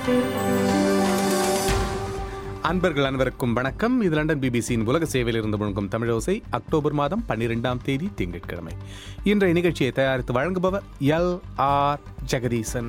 அன்பர்கள் அனைவருக்கும் வணக்கம் இது லண்டன் பிபிசியின் உலக சேவையில் இருந்து முழங்கும் தமிழோசை அக்டோபர் மாதம் பன்னிரெண்டாம் தேதி திங்கட்கிழமை இன்றைய நிகழ்ச்சியை தயாரித்து வழங்குபவர் எல் ஆர் ஜெகதீசன்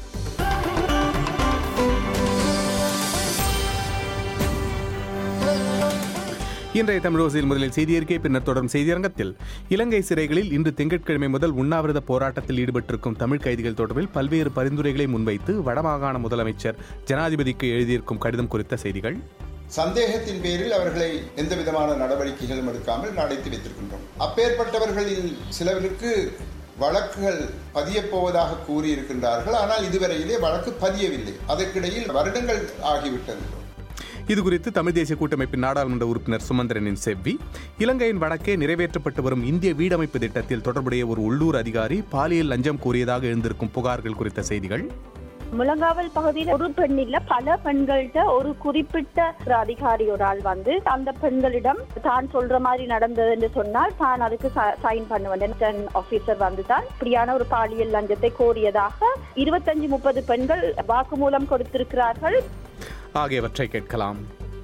இன்றைய தமிழோசையில் முதலில் செய்தியறிக்கை பின்னர் தொடரும் செய்தியரங்கத்தில் இலங்கை சிறைகளில் இன்று திங்கட்கிழமை முதல் உண்ணாவிரத போராட்டத்தில் ஈடுபட்டிருக்கும் தமிழ் கைதிகள் தொடர்பில் பல்வேறு பரிந்துரைகளை முன்வைத்து வடமாகாண முதலமைச்சர் ஜனாதிபதிக்கு எழுதியிருக்கும் கடிதம் குறித்த செய்திகள் சந்தேகத்தின் பேரில் அவர்களை எந்த விதமான நடவடிக்கைகளும் எடுக்காமல் அடைத்து வைத்திருக்கின்றோம் அப்பேற்பட்டவர்களில் சிலருக்கு வழக்குகள் பதியப் போவதாக கூறியிருக்கின்றார்கள் ஆனால் இதுவரையிலே வழக்கு பதியவில்லை அதற்கிடையில் வருடங்கள் ஆகிவிட்டது இது குறித்து தமிழ் தேசிய கூட்டமைப்பின் நாடாளுமன்ற உறுப்பினர் சுமந்திரனின் செவ்வி இலங்கையின் வடக்கே நிறைவேற்றப்பட்டு வரும் இந்திய வீடமைப்பு திட்டத்தில் தொடர்புடைய ஒரு உள்ளூர் அதிகாரி பாலியல் லஞ்சம் கூறியதாக எழுந்திருக்கும் புகார்கள் குறித்த செய்திகள் முழங்காவல் பகுதியில் ஒரு பெண் இல்ல பல பெண்கள்கிட்ட ஒரு குறிப்பிட்ட ஒரு அதிகாரி ஒரு ஆள் வந்து அந்த பெண்களிடம் தான் சொல்ற மாதிரி நடந்தது என்று சொன்னால் தான் அதுக்கு சைன் பண்ணுவேன் ஆபீசர் வந்து தான் இப்படியான ஒரு பாலியல் லஞ்சத்தை கோரியதாக இருபத்தஞ்சு முப்பது பெண்கள் வாக்குமூலம் கொடுத்திருக்கிறார்கள் ஆகியவற்றை கேட்கலாம்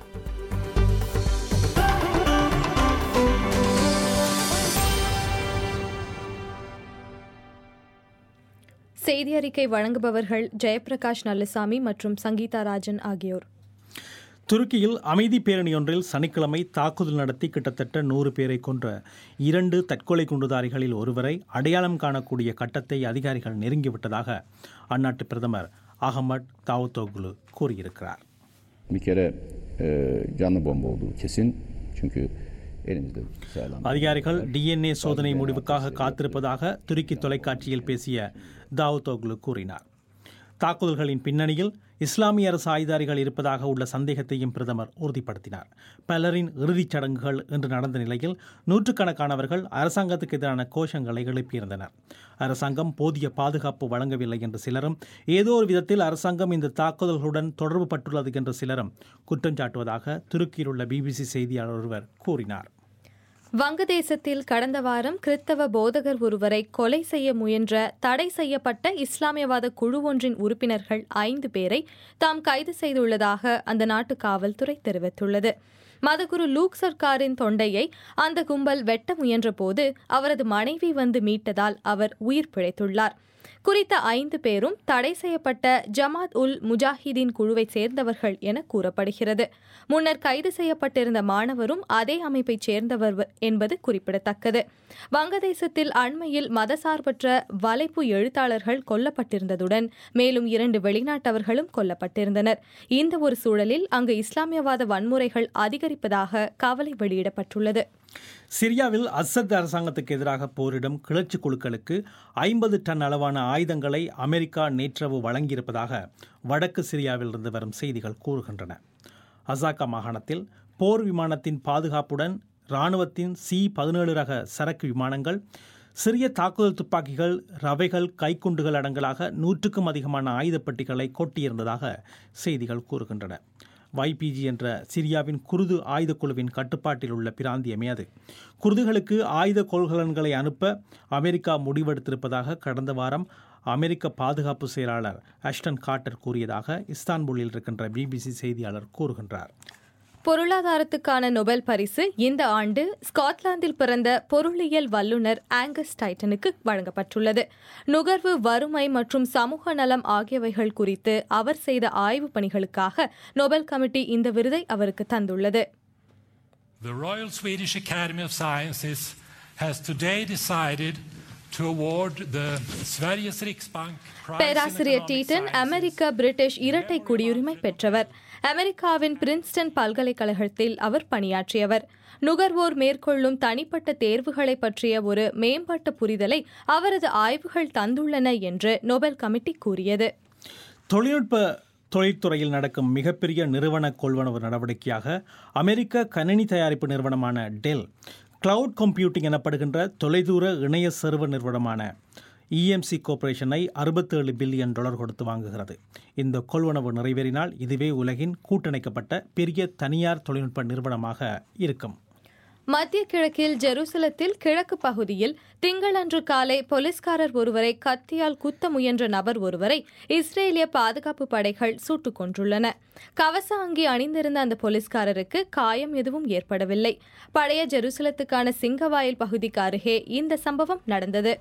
செய்தி அறிக்கை வழங்குபவர்கள் ஜெயபிரகாஷ் நல்லசாமி மற்றும் சங்கீதா ராஜன் ஆகியோர் துருக்கியில் அமைதி பேரணியொன்றில் சனிக்கிழமை தாக்குதல் நடத்தி கிட்டத்தட்ட நூறு பேரை கொன்ற இரண்டு தற்கொலை குண்டுதாரிகளில் ஒருவரை அடையாளம் காணக்கூடிய கட்டத்தை அதிகாரிகள் நெருங்கிவிட்டதாக அந்நாட்டு பிரதமர் அகமட் தாவுத்தோகுலு கூறியிருக்கிறார் Bir kere e, canlı bomba olduğu kesin. Çünkü elimizde sağlam. அதிகாரிகள் டிஎன்ஏ சோதனை முடிவுக்காக காத்திருப்பதாக துருக்கி தொலைக்காட்சியில் பேசிய தாவுத்தோகுலு கூறினார் தாக்குதல்களின் பின்னணியில் இஸ்லாமிய அரசு ஆயுதாரிகள் இருப்பதாக உள்ள சந்தேகத்தையும் பிரதமர் உறுதிப்படுத்தினார் பலரின் இறுதிச் சடங்குகள் இன்று நடந்த நிலையில் நூற்றுக்கணக்கானவர்கள் அரசாங்கத்துக்கு எதிரான கோஷங்களை எழுப்பியிருந்தனர் அரசாங்கம் போதிய பாதுகாப்பு வழங்கவில்லை என்று சிலரும் ஏதோ ஒரு விதத்தில் அரசாங்கம் இந்த தாக்குதல்களுடன் தொடர்பு பட்டுள்ளது என்று சிலரும் குற்றம் சாட்டுவதாக துருக்கியில் உள்ள பிபிசி செய்தியாளர் ஒருவர் கூறினார் வங்கதேசத்தில் கடந்த வாரம் கிறித்தவ போதகர் ஒருவரை கொலை செய்ய முயன்ற தடை செய்யப்பட்ட இஸ்லாமியவாத குழு ஒன்றின் உறுப்பினர்கள் ஐந்து பேரை தாம் கைது செய்துள்ளதாக அந்த நாட்டு காவல்துறை தெரிவித்துள்ளது மதகுரு லூக் சர்க்காரின் தொண்டையை அந்த கும்பல் வெட்ட முயன்றபோது அவரது மனைவி வந்து மீட்டதால் அவர் உயிர் பிழைத்துள்ளார் குறித்த ஐந்து பேரும் தடை செய்யப்பட்ட ஜமாத் உல் முஜாஹிதீன் குழுவைச் சேர்ந்தவர்கள் என கூறப்படுகிறது முன்னர் கைது செய்யப்பட்டிருந்த மாணவரும் அதே அமைப்பைச் சேர்ந்தவர் என்பது குறிப்பிடத்தக்கது வங்கதேசத்தில் அண்மையில் மதசார்பற்ற வலைப்பு எழுத்தாளர்கள் கொல்லப்பட்டிருந்ததுடன் மேலும் இரண்டு வெளிநாட்டவர்களும் கொல்லப்பட்டிருந்தனர் இந்த ஒரு சூழலில் அங்கு இஸ்லாமியவாத வன்முறைகள் அதிகரிப்பதாக கவலை வெளியிடப்பட்டுள்ளது சிரியாவில் அசத் அரசாங்கத்துக்கு எதிராக போரிடும் கிளர்ச்சி குழுக்களுக்கு ஐம்பது டன் அளவான ஆயுதங்களை அமெரிக்கா நேற்றவு வழங்கியிருப்பதாக வடக்கு சிரியாவில் இருந்து வரும் செய்திகள் கூறுகின்றன அசாக்கா மாகாணத்தில் போர் விமானத்தின் பாதுகாப்புடன் இராணுவத்தின் சி பதினேழு ரக சரக்கு விமானங்கள் சிறிய தாக்குதல் துப்பாக்கிகள் ரவைகள் கைக்குண்டுகள் அடங்கலாக நூற்றுக்கும் அதிகமான ஆயுதப்பட்டிகளை கொட்டியிருந்ததாக செய்திகள் கூறுகின்றன வைபிஜி என்ற சிரியாவின் குருது ஆயுத குழுவின் கட்டுப்பாட்டில் உள்ள பிராந்தியமே அது குருதுகளுக்கு ஆயுத கொள்கலன்களை அனுப்ப அமெரிக்கா முடிவெடுத்திருப்பதாக கடந்த வாரம் அமெரிக்க பாதுகாப்பு செயலாளர் அஷ்டன் கார்ட்டர் கூறியதாக இஸ்தான்புல்லில் இருக்கின்ற பிபிசி செய்தியாளர் கூறுகின்றார் பொருளாதாரத்துக்கான நொபல் பரிசு இந்த ஆண்டு ஸ்காட்லாந்தில் பிறந்த பொருளியல் வல்லுநர் ஆங்கஸ் டைட்டனுக்கு வழங்கப்பட்டுள்ளது நுகர்வு வறுமை மற்றும் சமூக நலம் ஆகியவைகள் குறித்து அவர் செய்த ஆய்வுப் பணிகளுக்காக நொபல் கமிட்டி இந்த விருதை அவருக்கு தந்துள்ளது The Royal Swedish Academy of Sciences has today decided to award the Sveriges Riksbank Prize in பேராசிரியர் Economic டீட்டன் Sciences அமெரிக்க பிரிட்டிஷ் இரட்டை குடியுரிமை பெற்றவர் அமெரிக்காவின் பிரின்ஸ்டன் பல்கலைக்கழகத்தில் அவர் பணியாற்றியவர் நுகர்வோர் மேற்கொள்ளும் தனிப்பட்ட தேர்வுகளை பற்றிய ஒரு மேம்பட்ட புரிதலை அவரது ஆய்வுகள் தந்துள்ளன என்று நோபல் கமிட்டி கூறியது தொழில்நுட்ப தொழில்துறையில் நடக்கும் மிகப்பெரிய நிறுவன கொள்வனவு நடவடிக்கையாக அமெரிக்க கணினி தயாரிப்பு நிறுவனமான டெல் கிளவுட் கம்ப்யூட்டிங் எனப்படுகின்ற தொலைதூர இணைய சர்வர் நிறுவனமான இஎம்சி கோர்ப்பரேஷனை அறுபத்தேழு பில்லியன் டாலர் கொடுத்து வாங்குகிறது இந்த கொள்வனவு நிறைவேறினால் இதுவே உலகின் கூட்டணைக்கப்பட்ட பெரிய தனியார் தொழில்நுட்ப நிறுவனமாக இருக்கும் மத்திய கிழக்கில் ஜெருசலத்தில் கிழக்கு பகுதியில் திங்களன்று காலை போலீஸ்காரர் ஒருவரை கத்தியால் குத்த முயன்ற நபர் ஒருவரை இஸ்ரேலிய பாதுகாப்பு படைகள் சுட்டுக் கொன்றுள்ளன கவச அங்கி அணிந்திருந்த அந்த போலீஸ்காரருக்கு காயம் எதுவும் ஏற்படவில்லை பழைய ஜெருசலத்துக்கான சிங்கவாயில் பகுதிக்கு அருகே இந்த சம்பவம் நடந்தது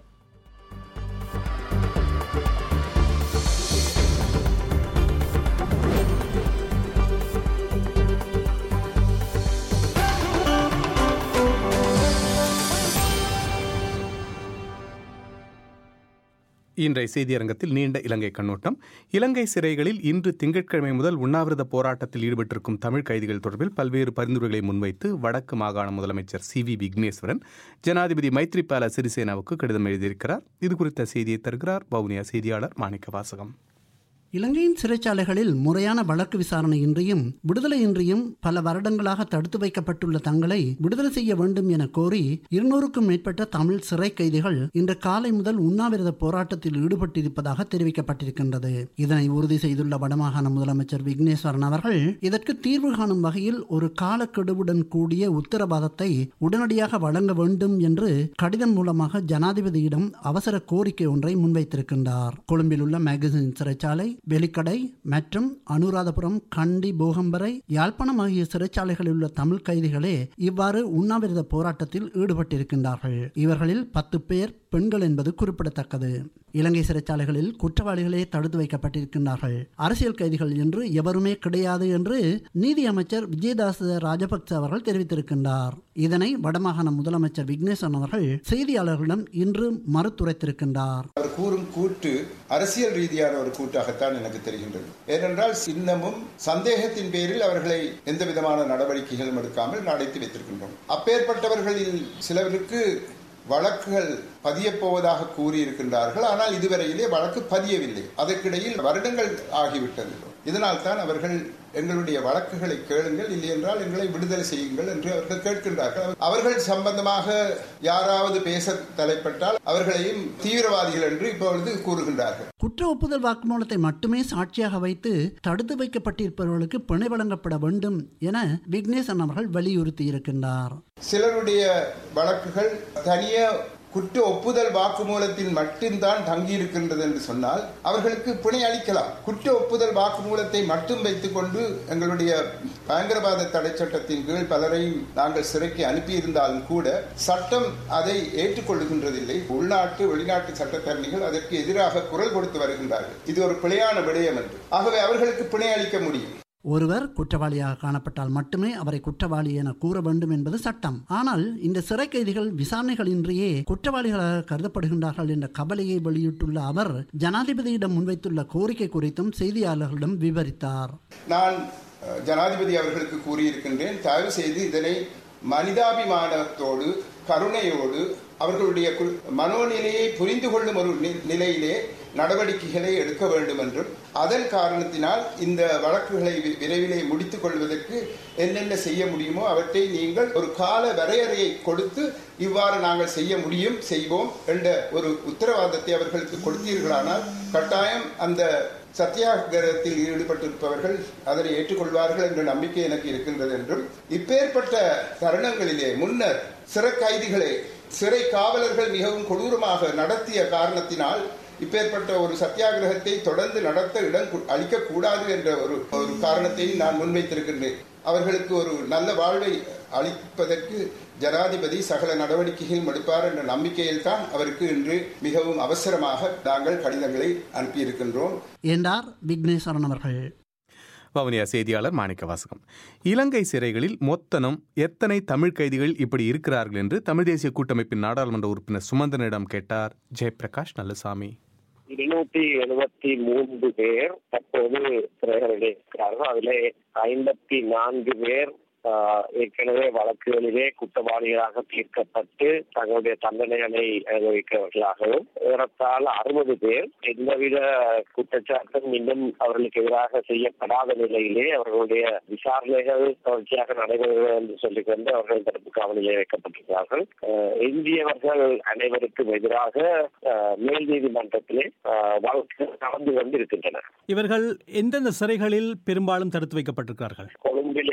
இன்றைய செய்தியரங்கத்தில் நீண்ட இலங்கை கண்ணோட்டம் இலங்கை சிறைகளில் இன்று திங்கட்கிழமை முதல் உண்ணாவிரத போராட்டத்தில் ஈடுபட்டிருக்கும் தமிழ் கைதிகள் தொடர்பில் பல்வேறு பரிந்துரைகளை முன்வைத்து வடக்கு மாகாண முதலமைச்சர் சி வி விக்னேஸ்வரன் ஜனாதிபதி மைத்ரிபால சிறிசேனாவுக்கு கடிதம் எழுதியிருக்கிறார் இது குறித்த செய்தியை தருகிறார் வவுனியா செய்தியாளர் மாணிக்க வாசகம் இலங்கையின் சிறைச்சாலைகளில் முறையான வழக்கு விசாரணையின்றியும் விடுதலையின்றியும் பல வருடங்களாக தடுத்து வைக்கப்பட்டுள்ள தங்களை விடுதலை செய்ய வேண்டும் என கோரி இருநூறுக்கும் மேற்பட்ட தமிழ் சிறை கைதிகள் இன்று காலை முதல் உண்ணாவிரத போராட்டத்தில் ஈடுபட்டிருப்பதாக தெரிவிக்கப்பட்டிருக்கின்றது இதனை உறுதி செய்துள்ள வடமாகாண முதலமைச்சர் விக்னேஸ்வரன் அவர்கள் இதற்கு தீர்வு காணும் வகையில் ஒரு காலக்கெடுவுடன் கூடிய உத்தரவாதத்தை உடனடியாக வழங்க வேண்டும் என்று கடிதம் மூலமாக ஜனாதிபதியிடம் அவசர கோரிக்கை ஒன்றை முன்வைத்திருக்கின்றார் கொழும்பில் உள்ள மேகசின் சிறைச்சாலை வெலிக்கடை மற்றும் அனுராதபுரம் கண்டி போகம்பரை யாழ்ப்பாணம் ஆகிய சிறைச்சாலைகளில் உள்ள தமிழ் கைதிகளே இவ்வாறு உண்ணாவிரத போராட்டத்தில் ஈடுபட்டிருக்கின்றார்கள் இவர்களில் பத்து பேர் பெண்கள் என்பது குறிப்பிடத்தக்கது இலங்கை சிறைச்சாலைகளில் குற்றவாளிகளே தடுத்து வைக்கப்பட்டிருக்கின்றார்கள் அரசியல் கைதிகள் என்று எவருமே கிடையாது என்று நீதி அமைச்சர் விஜயதாச ராஜபக்ச அவர்கள் தெரிவித்திருக்கின்றார் இதனை வடமாகாண முதலமைச்சர் விக்னேஸ்வரன் அவர்கள் செய்தியாளர்களிடம் இன்று மறுத்துரைத்திருக்கின்றார் அவர் கூறும் கூட்டு அரசியல் ரீதியான ஒரு கூட்டாகத்தான் எனக்கு தெரிகின்றது ஏனென்றால் இன்னமும் சந்தேகத்தின் பேரில் அவர்களை எந்த விதமான நடவடிக்கைகளும் எடுக்காமல் அடைத்து வைத்திருக்கின்றோம் அப்பேற்பட்டவர்களில் சிலருக்கு வழக்குகள் பதியப் போவதாக கூறியிருக்கின்றார்கள் ஆனால் இதுவரையிலே வழக்கு பதியவில்லை அதற்கிடையில் வருடங்கள் ஆகிவிட்டது இதனால் தான் அவர்கள் எங்களுடைய வழக்குகளை கேளுங்கள் இல்லை என்றால் எங்களை விடுதலை செய்யுங்கள் என்று அவர்கள் கேட்கின்றார்கள் அவர்கள் சம்பந்தமாக யாராவது பேச தலைப்பட்டால் அவர்களையும் தீவிரவாதிகள் என்று இப்பொழுது கூறுகின்றார்கள் குற்ற ஒப்புதல் வாக்குமூலத்தை மட்டுமே சாட்சியாக வைத்து தடுத்து வைக்கப்பட்டிருப்பவர்களுக்கு பிணை வழங்கப்பட வேண்டும் என விக்னேசன் அவர்கள் வலியுறுத்தி இருக்கின்றார் சிலருடைய வழக்குகள் தனியே குற்ற ஒப்புதல் வாக்குமூலத்தில் மட்டும்தான் தங்கியிருக்கின்றது என்று சொன்னால் அவர்களுக்கு பிணை அளிக்கலாம் குற்ற ஒப்புதல் வாக்குமூலத்தை மட்டும் வைத்துக் கொண்டு எங்களுடைய பயங்கரவாத தடை சட்டத்தின் கீழ் பலரையும் நாங்கள் சிறைக்கு அனுப்பியிருந்தாலும் கூட சட்டம் அதை ஏற்றுக்கொள்ளுகின்றதில்லை உள்நாட்டு வெளிநாட்டு சட்டத்தரணிகள் அதற்கு எதிராக குரல் கொடுத்து வருகின்றார்கள் இது ஒரு பிழையான விடயம் என்று ஆகவே அவர்களுக்கு பிணை அளிக்க முடியும் ஒருவர் குற்றவாளியாக காணப்பட்டால் மட்டுமே அவரை குற்றவாளி என கூற வேண்டும் என்பது சட்டம் ஆனால் இந்த சிறை கைதிகள் விசாரணைகளின்றியே குற்றவாளிகளாக கருதப்படுகின்றார்கள் என்ற கவலையை வெளியிட்டுள்ள அவர் ஜனாதிபதியிடம் முன்வைத்துள்ள கோரிக்கை குறித்தும் செய்தியாளர்களிடம் விவரித்தார் நான் ஜனாதிபதி அவர்களுக்கு கூறியிருக்கின்றேன் தயவு செய்து இதனை மனிதாபிமானத்தோடு கருணையோடு அவர்களுடைய மனோநிலையை புரிந்து கொள்ளும் ஒரு நிலையிலே நடவடிக்கைகளை எடுக்க வேண்டும் என்றும் அதன் காரணத்தினால் இந்த வழக்குகளை விரைவிலே முடித்துக் கொள்வதற்கு என்னென்ன செய்ய முடியுமோ அவற்றை நீங்கள் ஒரு கால வரையறையை கொடுத்து இவ்வாறு நாங்கள் செய்ய முடியும் செய்வோம் என்ற ஒரு உத்தரவாதத்தை அவர்களுக்கு கொடுத்தீர்களானால் கட்டாயம் அந்த சத்தியாகிரகத்தில் ஈடுபட்டிருப்பவர்கள் அதனை ஏற்றுக்கொள்வார்கள் என்ற நம்பிக்கை எனக்கு இருக்கின்றது என்றும் இப்பேற்பட்ட தருணங்களிலே முன்னர் சிறை கைதிகளே சிறை காவலர்கள் மிகவும் கொடூரமாக நடத்திய காரணத்தினால் இப்பேற்பட்ட ஒரு சத்தியாகிரகத்தை தொடர்ந்து நடத்த இடம் அளிக்கக்கூடாது என்ற ஒரு ஒரு காரணத்தையும் நான் முன்வைத்திருக்கின்றேன் அவர்களுக்கு ஒரு நல்ல வாழ்வை அளிப்பதற்கு ஜனாதிபதி சகல நடவடிக்கைகளும் எடுப்பார் என்ற நம்பிக்கையில் தான் அவருக்கு இன்று மிகவும் அவசரமாக நாங்கள் கடிதங்களை அனுப்பியிருக்கின்றோம் என்றார் விக்னேஸ்வரன் அவர்கள் வவுனியா செய்தியாளர் மாணிக்க வாசகம் இலங்கை சிறைகளில் மொத்தனம் எத்தனை தமிழ் கைதிகள் இப்படி இருக்கிறார்கள் என்று தமிழ் தேசிய கூட்டமைப்பின் நாடாளுமன்ற உறுப்பினர் சுமந்தனிடம் கேட்டார் ஜெயபிரகாஷ் நல்லசாமி இருநூத்தி எழுபத்தி மூன்று பேர் தற்போது சிறைகளில் இருக்கிறார்கள் அதிலே ஐம்பத்தி நான்கு பேர் ஏற்கனவே வழக்குகளிலே குற்றவாளிகளாக தீர்க்கப்பட்டு தங்களுடைய தண்டனைகளை அனுபவிக்கிறவர்களாகவும் ஏறத்தாழ அறுபது பேர் எந்தவித குற்றச்சாட்டும் இன்னும் அவர்களுக்கு எதிராக செய்யப்படாத நிலையிலே அவர்களுடைய விசாரணைகள் தொடர்ச்சியாக நடைபெறுகிறது என்று சொல்லிக்கொண்டு அவர்கள் தடுப்பு காவலிலே வைக்கப்பட்டிருக்கிறார்கள் எஞ்சியவர்கள் அனைவருக்கும் எதிராக மேல் நீதிமன்றத்திலே வழக்குகள் நடந்து கொண்டு இருக்கின்றன இவர்கள் எந்தெந்த சிறைகளில் பெரும்பாலும் தடுத்து வைக்கப்பட்டிருக்கிறார்கள் கொழும்பிலே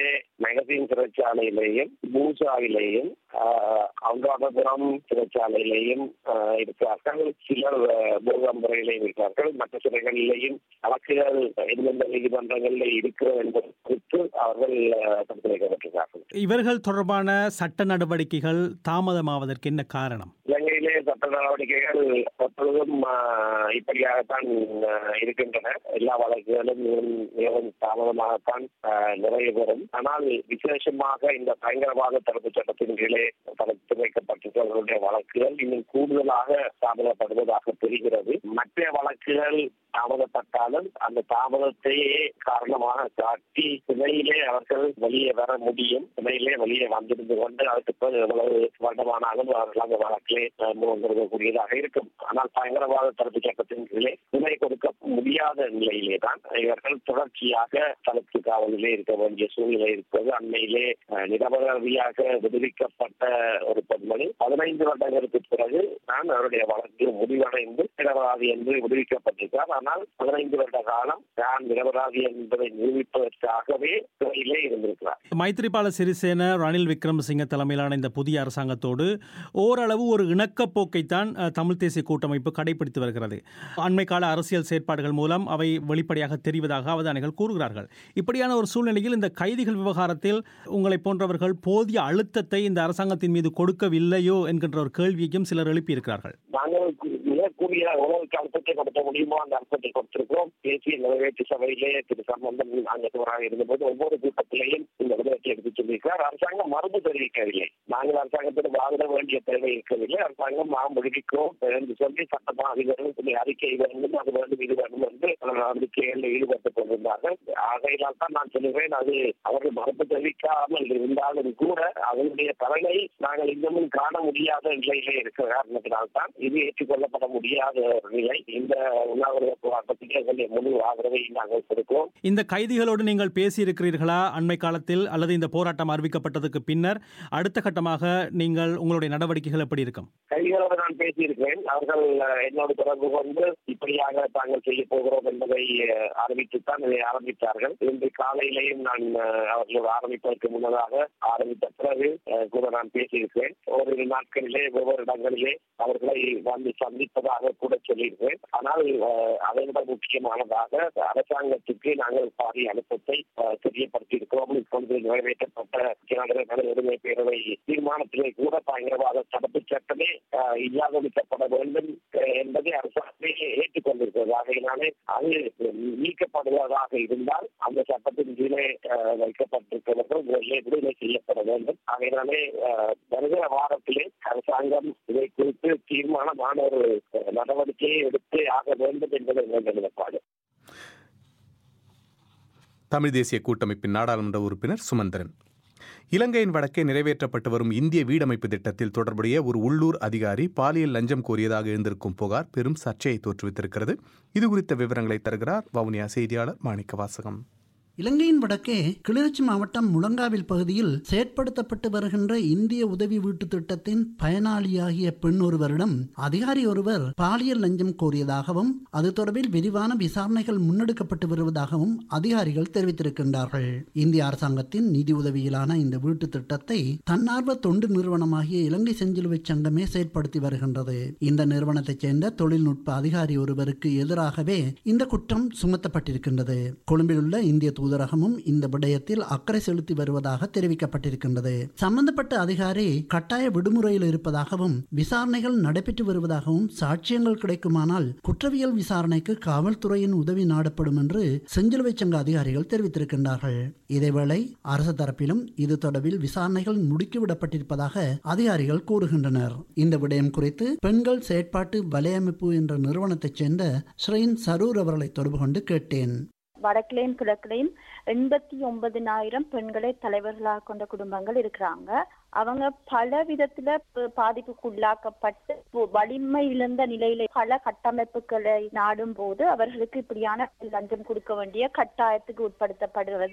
மெகசின் சிறைச்சாலையிலேயும் பூசாவிலேயும் அனுராதபுரம் சிறைச்சாலையிலேயும் ஆஹ், இருக்கிறார்கள் சிலர் ஆஹ், பூகம்பரையிலேயும் இருக்கிறார்கள் மற்ற சிறைகளிலேயும் வழக்குகள் எந்தெந்த நீதிமன்றங்களில் இருக்கிறது என்பது குறித்து அவர்கள் ஆஹ், தடுத்து வைக்கப்பட்டிருக்கிறார்கள் இவர்கள் தொடர்பான சட்ட நடவடிக்கைகள் தாமதமாவதற்கு என்ன காரணம் இலங்கையிலே சட்ட நடவடிக்கைகள் எப்பொழுதும் ஆஹ், இப்படியாகத்தான் ஆஹ், இருக்கின்றன எல்லா வழக்குகளும் மிகவும் மிகவும் தாமதமாகத்தான் ஆஹ், நிறைவு பெறும் ஆனால் விசேஷமாக இந்த பயங்கரவாத தடுப்பு சட்டத்தின் கீழே தடுத்து வைக்கப்பட்டிருக்கிறவர்களுடைய வழக்குகள் இன்னும் கூடுதலாக தாமதப்படுவதாக தெரிகிறது மற்ற வழக்குகள் தாமதப்பட்டாலும் அந்த தாமதத்தையே காரணமாக காட்டி சிறையிலே அவர்கள் வெளியே வர முடியும் சிறையிலே வெளியே வந்திருந்து கொண்டு அதுக்கு பிறகு எவ்வளவு வருடமானாலும் அவர்கள் அந்த வழக்கிலே முன்வரக்கூடியதாக இருக்கும் ஆனால் பயங்கரவாத தடுப்பு சட்டத்தின் கீழே துணை கொடுக்க முடியாத நிலையிலே தான் இவர்கள் தொடர்ச்சியாக தடுப்பு காவலிலே இருக்க வேண்டிய சூழ்நிலை இருப்பது அண்மையிலே அஹ், நிரபராதியாக விடுவிக்கப்பட்ட ஒரு பெண்மணி பதினைந்து வருடங்களுக்கு பிறகு நான் அவருடைய வழக்கு முடிவடைந்து நிரபராதி என்று விடுவிக்கப்பட்டிருக்கிறார் ஆனால் பதினைந்து வருட காலம் நான் நிரபராதி என்பதை நிரூபிப்பதற்காகவே சிறையிலே இருந்திருக்கிறார் மைத்ரிபால சிறிசேன ரணில் விக்ரமசிங்க தலைமையிலான இந்த புதிய அரசாங்கத்தோடு ஓரளவு ஒரு இணக்கப்போக்கைத்தான் அஹ், தமிழ் தேசிய கூட்டமைப்பு கடைபிடித்து வருகிறது அண்மை கால அரசியல் செயற்பாடுகள் மூலம் அவை வெளிப்படையாக தெரிவதாக அவதானிகள் கூறுகிறார்கள் இப்படியான ஒரு சூழ்நிலையில் இந்த கைதிகள் விவகாரத்தில் உங்களை போன்றவர்கள் போதிய அழுத்தத்தை இந்த அரசாங்கத்தின் மீது கொடுக்கவில்லையோ என்கின்ற ஒரு கேள்வியையும் சிலர் எழுப்பியிருக்கிறார்கள் நாங்கள் மிகக்கூடிய உணவுக்கு அழுத்தத்தை கொடுக்க முடியுமோ அந்த அழுத்தத்தை கொடுத்திருக்கிறோம் தேசிய நிறைவேற்று சபையிலே திரு சம்பந்தம் அங்கத்தவராக இருந்தபோது ஒவ்வொரு கூட்டத்திலேயும் இந்த விதத்தை எடுத்து சொல்லியிருக்கிறார் அரசாங்கம் மறுப்பு தெரிவிக்கவில்லை நாங்கள் அரசாங்கத்தில் வாதிட வேண்டிய தேவை இருக்கவில்லை அரசாங்கம் நாம் விடுவிக்கிறோம் என்று சொல்லி சட்டமா அதிகாரம் சொல்லி அறிக்கை வேண்டும் அது வேண்டும் இது வேண்டும் என்று அறிக்கைகளில் ஈடுபட்டுக் கொண்டிருந்தார்கள் ஆகையினால் தான் நான் சொல்லுகிறேன் அது அவர்கள் மறுப்பு தெரிவிக்காமல் இருந்தாலும் கூட அதனுடைய பலனை நாங்கள் இன்னமும் காண முடியாத நிலையிலே இருக்கிற காரணத்தினால்தான் இது ஏற்றுக்கொள்ளப்பட முடியாத ஒரு நிலை இந்த உண்ணாவிரத போராட்டத்துக்கு எங்களுடைய முழு ஆதரவை நாங்கள் கொடுக்கிறோம் இந்த கைதிகளோடு நீங்கள் பேசியிருக்கிறீர்களா அண்மை காலத்தில் அல்லது இந்த போராட்டம் அறிவிக்கப்பட்டதுக்கு பின்னர் அடுத்த கட்டமாக நீங்கள் உங்களுடைய நடவடிக்கைகள் எப்படி இருக்கும் கைதிகளோடு நான் பேசியிருக்கிறேன் அவர்கள் அஹ், என்னோடு தொடர்பு கொண்டு இப்படியாக தாங்கள் செய்ய போகிறோம் என்பதை அஹ், அறிவித்துத்தான் இதை ஆரம்பித்தார்கள் இன்று காலையிலேயும் நான் அஹ், அவர்களோடு ஆரம்பிப்பதற்கு முன்னதாக ஆரம்பித்த பிறகு அஹ், கூட நான் பேசியிருக்கிறேன் ஓரிரு நாட்களிலே ஒவ்வொரு இடங்களிலே அவர்களை வந்து சந்திப்பதாக கூட சொல்லியிருக்கிறேன் ஆனால் அஹ், அதை விட முக்கியமானதாக அரசாங்கத்துக்கு நாங்கள் பாதி அழுத்தத்தை அஹ், தெரியப்படுத்தியிருக்கிறோம் இப்பொழுது நிறைவேற்றப்பட்ட ஜனநாயக நல உரிமை பேரவை தீர்மானத்திலே கூட பயங்கரவாத தடுப்பு சட்டமே அஹ், இல்லாதொழிக்கப்பட வேண்டும் அஹ், என்பதை அரசாங்கமே ஏற்றுக்கொண்டிருக்கிறது ஆகையினாலே அது நீக்கப்படுவதாக இருந்தால் அந்த சட்டத்தின் கீழே அஹ், வைக்கப்பட்டிருக்கிறவர்கள் முதலிலே விடுதலை செய்யப்பட வேண்டும் ஆகையினாலே அஹ், வருகிற வாரத்திலே அரசாங்கம் இதை குறித்து தீர்மானமான ஒரு அஹ், நடவடிக்கையை எடுத்து ஆக வேண்டும் என்பது எங்களுடைய நிலைப்பாடு தமிழ் தேசிய கூட்டமைப்பின் நாடாளுமன்ற உறுப்பினர் சுமந்திரன் இலங்கையின் வடக்கே நிறைவேற்றப்பட்டு வரும் இந்திய வீடமைப்பு திட்டத்தில் தொடர்புடைய ஒரு உள்ளூர் அதிகாரி பாலியல் லஞ்சம் கோரியதாக எழுந்திருக்கும் புகார் பெரும் சர்ச்சையை தோற்றுவித்திருக்கிறது இது குறித்த விவரங்களை தருகிறார் வவுனியா செய்தியாளர் மாணிக்க வாசகம் இலங்கையின் வடக்கே கிளிநொச்சி மாவட்டம் முழங்காவில் பகுதியில் செயற்படுத்தப்பட்டு வருகின்ற இந்திய உதவி வீட்டு திட்டத்தின் பயனாளியாகிய பெண் ஒருவரிடம் அதிகாரி ஒருவர் பாலியல் லஞ்சம் கோரியதாகவும் அது தொடர்பில் விரிவான விசாரணைகள் முன்னெடுக்கப்பட்டு வருவதாகவும் அதிகாரிகள் தெரிவித்திருக்கின்றார்கள் இந்திய அரசாங்கத்தின் நிதி உதவியிலான இந்த வீட்டு திட்டத்தை தன்னார்வ தொண்டு நிறுவனமாகிய இலங்கை செஞ்சிலுவை சங்கமே செயற்படுத்தி வருகின்றது இந்த நிறுவனத்தைச் சேர்ந்த தொழில்நுட்ப அதிகாரி ஒருவருக்கு எதிராகவே இந்த குற்றம் சுமத்தப்பட்டிருக்கின்றது கொழும்பில் உள்ள இந்திய தூதரகமும் இந்த விடயத்தில் அக்கறை செலுத்தி வருவதாக தெரிவிக்கப்பட்டிருக்கின்றது சம்பந்தப்பட்ட அதிகாரி கட்டாய விடுமுறையில் இருப்பதாகவும் விசாரணைகள் நடைபெற்று வருவதாகவும் சாட்சியங்கள் கிடைக்குமானால் குற்றவியல் விசாரணைக்கு காவல்துறையின் உதவி நாடப்படும் என்று செஞ்சிலுவை சங்க அதிகாரிகள் தெரிவித்திருக்கின்றார்கள் இதேவேளை அரசு தரப்பிலும் இது தொடர்பில் விசாரணைகள் முடுக்கிவிடப்பட்டிருப்பதாக அதிகாரிகள் கூறுகின்றனர் இந்த விடயம் குறித்து பெண்கள் செயற்பாட்டு வலையமைப்பு என்ற நிறுவனத்தைச் சேர்ந்த ஸ்ரீன் சரூர் அவர்களை தொடர்பு கொண்டு கேட்டேன் வடக்கிலையும் கிழக்கிலையும் எண்பத்தி ஒன்பதினாயிரம் பெண்களை தலைவர்களாக கொண்ட குடும்பங்கள் இருக்கிறாங்க அவங்க பல விதத்துல ப- பாதிப்புக்கு உள்ளாக்கப்பட்டு இப்போ வலிமை இழந்த நிலையில பல கட்டமைப்புகளை நாடும் போது அவர்களுக்கு இப்படியான லஞ்சம் கொடுக்க வேண்டிய கட்டாயத்துக்கு உட்படுத்தப்படுகிறது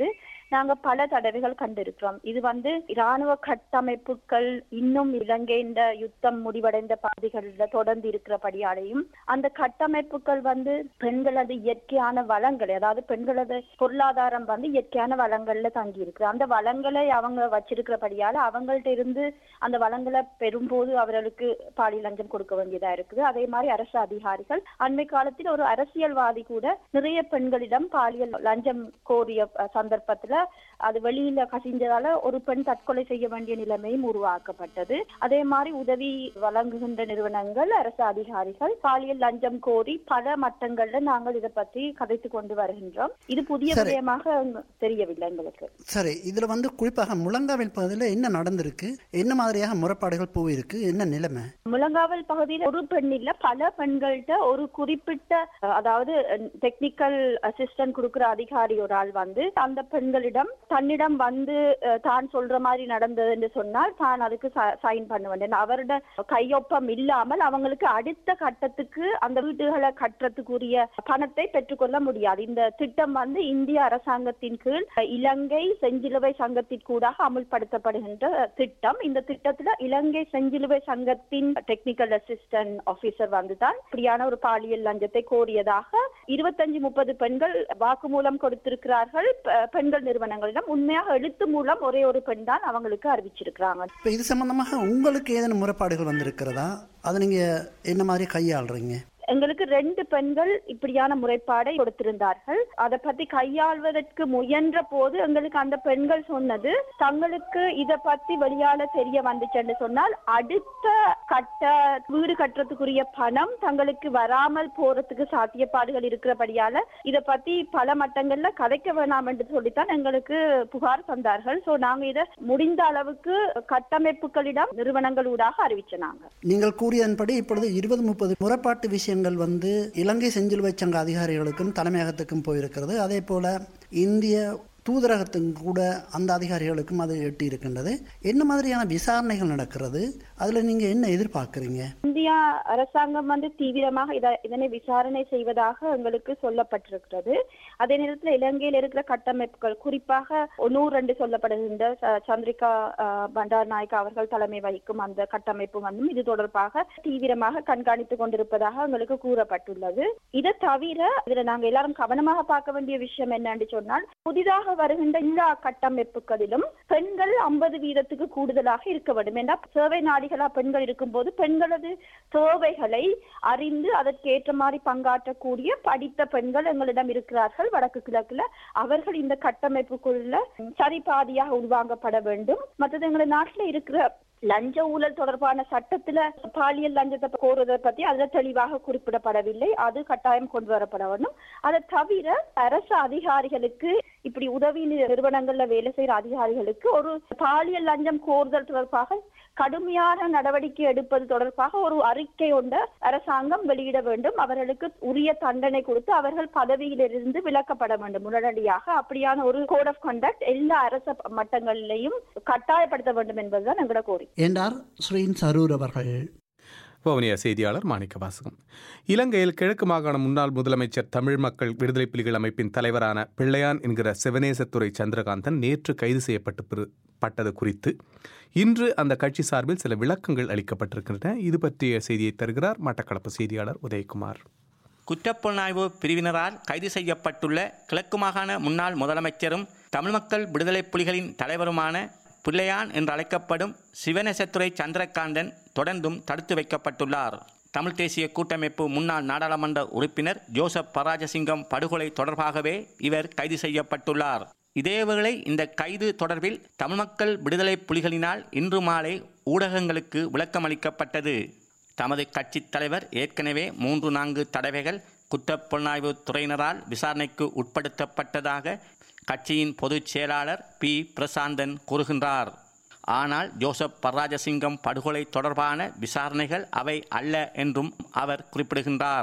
நாங்க பல தடவைகள் கண்டிருக்கிறோம் இது வந்து இராணுவ கட்டமைப்புகள் இன்னும் இலங்கையின் யுத்தம் முடிவடைந்த பகுதிகளில் தொடர்ந்து இருக்கிறபடியாலையும் அந்த கட்டமைப்புகள் வந்து பெண்களது இயற்கையான வளங்கள் அதாவது பெண்களது பொருளாதாரம் வந்து இயற்கையான வளங்கள்ல தங்கி இருக்கு அந்த வளங்களை அவங்க வச்சிருக்கிறபடியால அவங்கள்ட்ட இருந்து அந்த வளங்களை பெறும்போது அவர்களுக்கு பாலியல் லஞ்சம் கொடுக்க வேண்டியதா இருக்குது அதே மாதிரி அரசு அதிகாரிகள் அண்மை காலத்தில் ஒரு அரசியல்வாதி கூட நிறைய பெண்களிடம் பாலியல் லஞ்சம் கோரிய அஹ், சந்தர்ப்பத்துல அது வெளியில கசிஞ்சதால ஒரு பெண் தற்கொலை செய்ய வேண்டிய நிலைமையும் உருவாக்கப்பட்டது அதே மாதிரி உதவி வழங்குகின்ற நிறுவனங்கள் அரசு அதிகாரிகள் பாலியல் லஞ்சம் கோரி பல மட்டங்கள்ல நாங்கள் இதை பற்றி கதைத்து கொண்டு வருகின்றோம் இது புதிய சரி. விடயமாக தெரியவில்லை எங்களுக்கு சரி இதுல வந்து குறிப்பாக முழங்காவில் பகுதியில் என்ன நடந்திருக்கு என்ன மாதிரியாக முறைப்பாடுகள் போயிருக்கு என்ன நிலைமை முழங்காவல் பகுதியில் ஒரு பெண் இல்ல பல பெண்கள்கிட்ட ஒரு குறிப்பிட்ட அஹ், அதாவது டெக்னிக்கல் அசிஸ்டன்ட் கொடுக்கிற அதிகாரி ஒரு ஆள் வந்து அந்த பெண்களிடம் தன்னிடம் வந்து அஹ், தான் சொல்ற மாதிரி நடந்தது என்று சொன்னால் தான் அதுக்கு சைன் பண்ண வேண்டும் அவரோட கையொப்பம் இல்லாமல் அவங்களுக்கு அடுத்த கட்டத்துக்கு அந்த வீடுகளை கட்டுறதுக்குரிய பணத்தை பெற்றுக்கொள்ள முடியாது இந்த திட்டம் வந்து இந்திய அரசாங்கத்தின் கீழ் அஹ், இலங்கை செஞ்சிலுவை சங்கத்திற்கூடாக அமுல்படுத்தப்படுகின்ற திட்டம் இந்த திட்டத்துல இலங்கை செஞ்சிலுவை சங்கத்தின் டெக்னிக்கல் அசிஸ்டன்ட் ஆபீசர் வந்துதான் இப்படியான ஒரு பாலியல் லஞ்சத்தை கோரியதாக இருபத்தஞ்சு முப்பது பெண்கள் வாக்குமூலம் கொடுத்திருக்கிறார்கள் பெ- பெண்கள் நிறுவனங்களிடம் உண்மையாக எழுத்து மூலம் ஒரே ஒரு பெண் தான் அவங்களுக்கு அறிவிச்சிருக்கிறாங்க இப்போ இது சம்பந்தமாக உங்களுக்கு ஏதேனும் முறைப்பாடுகள் வந்திருக்கிறதா அதை நீங்க என்ன மாதிரி கையாளுறீங்க எங்களுக்கு ரெண்டு பெண்கள் இப்படியான முறைப்பாடை கொடுத்திருந்தார்கள் அதை பத்தி கையாள்வதற்கு முயன்ற போது எங்களுக்கு அந்த பெண்கள் சொன்னது தங்களுக்கு இத பத்தி வெளியால தெரிய வந்துச்சுன்னு சொன்னால் அடுத்த கட்ட வீடு கட்டுறதுக்குரிய பணம் தங்களுக்கு வராமல் போறதுக்கு சாத்தியப்பாடுகள் இருக்கிறபடியால இத பத்தி பல மட்டங்கள்ல கதைக்க வேணாம் என்று சொல்லித்தான் எங்களுக்கு புகார் தந்தார்கள் சோ நாங்க இத முடிந்த அளவுக்கு கட்டமைப்புகளிடம் நிறுவனங்கள் ஊடாக அறிவிச்சனாங்க நீங்கள் கூறியதன்படி இப்பொழுது இருபது முப்பது முறைப்பாட்டு விஷயங்கள் வந்து இலங்கை செஞ்சிலுவை சங்க அதிகாரிகளுக்கும் தலைமையகத்துக்கும் போயிருக்கிறது அதே போல இந்திய தூதரகத்துக்கும் கூட அந்த அதிகாரிகளுக்கும் அது எட்டி இருக்கின்றது என்ன மாதிரியான விசாரணைகள் நடக்கிறது அதுல நீங்க என்ன எதிர்பார்க்குறீங்க இந்தியா அரசாங்கம் வந்து தீவிரமாக இத இதனை விசாரணை செய்வதாக எங்களுக்கு சொல்லப்பட்டிருக்கிறது அதே நேரத்தில் இலங்கையில் இருக்கிற கட்டமைப்புகள் குறிப்பாக நூறு ரெண்டு சொல்லப்படுகின்ற ச- சந்திரிகா அஹ், பண்டார் நாயக் அவர்கள் தலைமை வகிக்கும் அந்த கட்டமைப்பு வந்து இது தொடர்பாக தீவிரமாக கண்காணித்துக் கொண்டிருப்பதாக எங்களுக்கு கூறப்பட்டுள்ளது இதை தவிர இதுல நாங்க எல்லாரும் கவனமாக பார்க்க வேண்டிய விஷயம் என்னன்னு சொன்னால் புதிதாக வருகின்ற எல்லா கட்டமைப்புகளிலும் பெண்கள் ஐம்பது வீதத்துக்கு கூடுதலாக இருக்க வேண்டும் ஏன்னா சேவை நாடிகளா பெண்கள் இருக்கும்போது பெண்களது தேவைகளை அறிந்து அதற்கு ஏற்ற மாதிரி பங்காற்றக்கூடிய படித்த பெண்கள் எங்களிடம் இருக்கிறார்கள் வடக்கு கிழக்குல அவர்கள் இந்த கட்டமைப்புக்குள்ள சரிபாதியாக உள்வாங்கப்பட வேண்டும் மற்றது எங்களை நாட்டுல இருக்கிற லஞ்ச ஊழல் தொடர்பான சட்டத்துல பாலியல் லஞ்சத்தை கோருவதை பத்தி அதுல தெளிவாக குறிப்பிடப்படவில்லை அது கட்டாயம் கொண்டு வரப்பட வேண்டும் அதை தவிர அரசு அதிகாரிகளுக்கு இப்படி உதவி நி- நிறுவனங்கள்ல வேலை செய்யற அதிகாரிகளுக்கு ஒரு பாலியல் லஞ்சம் கோருதல் தொடர்பாக கடுமையான நடவடிக்கை எடுப்பது தொடர்பாக ஒரு அறிக்கை ஒன்ற அரசாங்கம் வெளியிட வேண்டும் அவர்களுக்கு உரிய தண்டனை கொடுத்து அவர்கள் பதவியிலிருந்து விலக்கப்பட வேண்டும் உடனடியாக அப்படியான ஒரு கோட் ஆஃப் கண்டக்ட் எல்லா அரச மட்டங்களிலையும் கட்டாயப்படுத்த வேண்டும் என்பதுதான் எங்களோட கோரிக்கை என்றார் ஸ்ரீன் சரூர் அவர்கள் வவுனியா செய்தியாளர் மாணிக்க வாசகம் இலங்கையில் கிழக்கு மாகாண முன்னாள் முதலமைச்சர் தமிழ் மக்கள் விடுதலை புலிகள் அமைப்பின் தலைவரான பிள்ளையான் என்கிற சிவனேசத்துறை சந்திரகாந்தன் நேற்று கைது செய்யப்பட்டு பிற- பட்டது குறித்து இன்று அந்த கட்சி சார்பில் சில விளக்கங்கள் அளிக்கப்பட்டிருக்கின்றன இது பற்றிய செய்தியை தருகிறார் மட்டக்களப்பு செய்தியாளர் உதயகுமார் குற்றப்புலனாய்வு பிரிவினரால் கைது செய்யப்பட்டுள்ள கிழக்கு மாகாண முன்னாள் முதலமைச்சரும் தமிழ் மக்கள் விடுதலை புலிகளின் தலைவருமான பிள்ளையான் என்று அழைக்கப்படும் சிவனேசத்துறை சந்திரகாந்தன் தொடர்ந்தும் தடுத்து வைக்கப்பட்டுள்ளார் தமிழ் தேசிய கூட்டமைப்பு முன்னாள் நாடாளுமன்ற உறுப்பினர் ஜோசப் பராஜசிங்கம் படுகொலை தொடர்பாகவே இவர் கைது செய்யப்பட்டுள்ளார் இதேவேளை இந்த கைது தொடர்பில் தமிழ் மக்கள் விடுதலை புலிகளினால் இன்று மாலை ஊடகங்களுக்கு விளக்கமளிக்கப்பட்டது தமது கட்சித் தலைவர் ஏற்கனவே மூன்று நான்கு தடவைகள் குற்றப்புலனாய்வு துறையினரால் விசாரணைக்கு உட்படுத்தப்பட்டதாக கட்சியின் பொதுச் செயலாளர் பி பிரசாந்தன் கூறுகின்றார் ஆனால் ஜோசப் பராஜசிங்கம் படுகொலை தொடர்பான விசாரணைகள் அவை அல்ல என்றும் அவர் குறிப்பிடுகின்றார்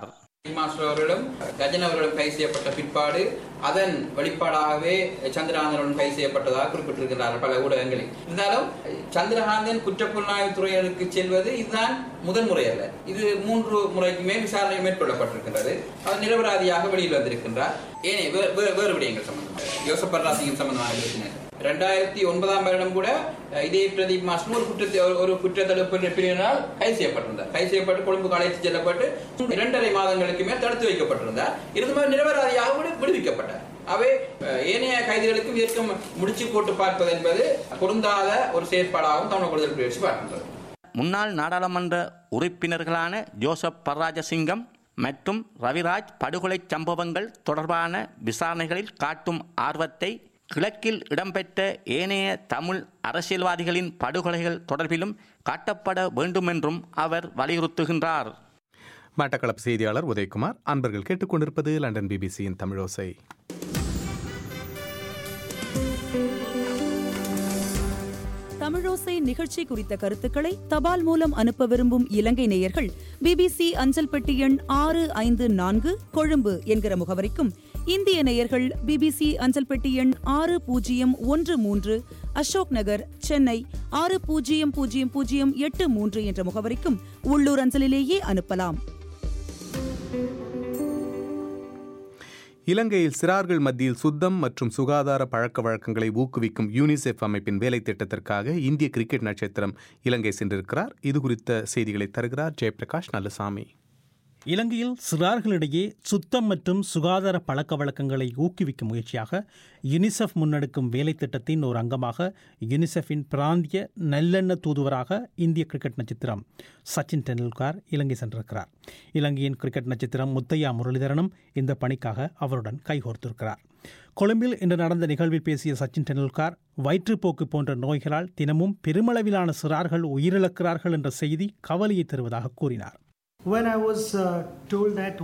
மாஸ்டர் அவர்களும் கஜன் அவர்களும் கைது செய்யப்பட்ட பிற்பாடு அதன் வெளிப்பாடாகவே சந்திரகாந்தனுடன் கைது செய்யப்பட்டதாக குறிப்பிட்டிருக்கிறார்கள் பல ஊடகங்களில் இருந்தாலும் சந்திரகாந்தன் குற்றப்புலனாய்வு துறையினருக்கு செல்வது இதுதான் முதல் முறை அல்ல இது மூன்று முறைக்குமே விசாரணை மேற்கொள்ளப்பட்டிருக்கின்றது அவர் நிரபராதியாக வெளியில் வந்திருக்கின்றார் ஏனே வேறு வேறு- வேறு விடயங்கள் சம்பந்தமாக யோசப் பர்ராசிங்கம் சம்பந்தமாக பேசினார் ரெண்டாயிரத்தி ஒன்பதாம் வருடம் கூட அஹ், இதே பிரதீப் மாஸ்டர் ஒரு குற்றத்தை ஒரு- ஒரு குற்றத்தடுப்பு பிரிவினால் கைது செய்யப்பட்டிருந்தார் கைது செய்யப்பட்டு கொழும்புக்கு அழைத்து செல்லப்பட்டு இரண்டரை மாதங்களுக்கு மேல் தடுத்து வைக்கப்பட்டிருந்தார் இருந்தபோது நிரபராதியாக விடு- விடுவிக்கப்பட்டார் அவை அஹ், ஏனைய கைதிகளுக்கும் இதற்கும் முடிச்சு போட்டு பார்ப்பது என்பது பொருந்தாத ஒரு செயற்பாடாகவும் தமிழ் விடுதலை புலி கட்சி பார்க்கின்றது முன்னாள் நாடாளுமன்ற உறுப்பினர்களான ஜோசப் பர்ராஜசிங்கம் மற்றும் ரவிராஜ் படுகொலை சம்பவங்கள் தொடர்பான விசாரணைகளில் காட்டும் ஆர்வத்தை கிழக்கில் இடம்பெற்ற ஏனைய தமிழ் அரசியல்வாதிகளின் படுகொலைகள் தொடர்பிலும் காட்டப்பட வேண்டுமென்றும் அவர் வலியுறுத்துகின்றார் மட்டக்களப்பு செய்தியாளர் உதயகுமார் அன்பர்கள் கேட்டுக்கொண்டிருப்பது லண்டன் பிபிசியின் தமிழோசை தமிழோசை நிகழ்ச்சி குறித்த கருத்துக்களை தபால் மூலம் அனுப்ப விரும்பும் இலங்கை நேயர்கள் பிபிசி அஞ்சல் பெட்டி எண் ஆறு ஐந்து நான்கு கொழும்பு என்கிற முகவரிக்கும் இந்திய நேயர்கள் பிபிசி அஞ்சல் பெட்டி எண் ஆறு பூஜ்ஜியம் ஒன்று மூன்று அசோக் நகர் சென்னை ஆறு பூஜ்ஜியம் பூஜ்ஜியம் பூஜ்ஜியம் எட்டு மூன்று என்ற முகவரிக்கும் உள்ளூர் அஞ்சலிலேயே அனுப்பலாம் இலங்கையில் சிறார்கள் மத்தியில் சுத்தம் மற்றும் சுகாதார பழக்க வழக்கங்களை ஊக்குவிக்கும் யூனிசெஃப் அமைப்பின் வேலை திட்டத்திற்காக இந்திய கிரிக்கெட் நட்சத்திரம் இலங்கை சென்றிருக்கிறார் இது குறித்த செய்திகளை தருகிறார் ஜெயபிரகாஷ் நல்லசாமி இலங்கையில் சிறார்களிடையே சுத்தம் மற்றும் சுகாதார பழக்க வழக்கங்களை ஊக்குவிக்கும் முயற்சியாக யுனிசெஃப் முன்னெடுக்கும் வேலை திட்டத்தின் ஒரு அங்கமாக யுனிசெஃபின் பிராந்திய நல்லெண்ண தூதுவராக இந்திய கிரிக்கெட் நட்சத்திரம் சச்சின் டெண்டுல்கர் இலங்கை சென்றிருக்கிறார் இலங்கையின் கிரிக்கெட் நட்சத்திரம் முத்தையா முரளிதரனும் இந்த பணிக்காக அவருடன் கைகோர்த்திருக்கிறார் கொழும்பில் இன்று நடந்த நிகழ்வில் பேசிய சச்சின் டெண்டுல்கர் வயிற்றுப்போக்கு போன்ற நோய்களால் தினமும் பெருமளவிலான சிறார்கள் உயிரிழக்கிறார்கள் என்ற செய்தி கவலையை தருவதாக கூறினார் When I was uh, told that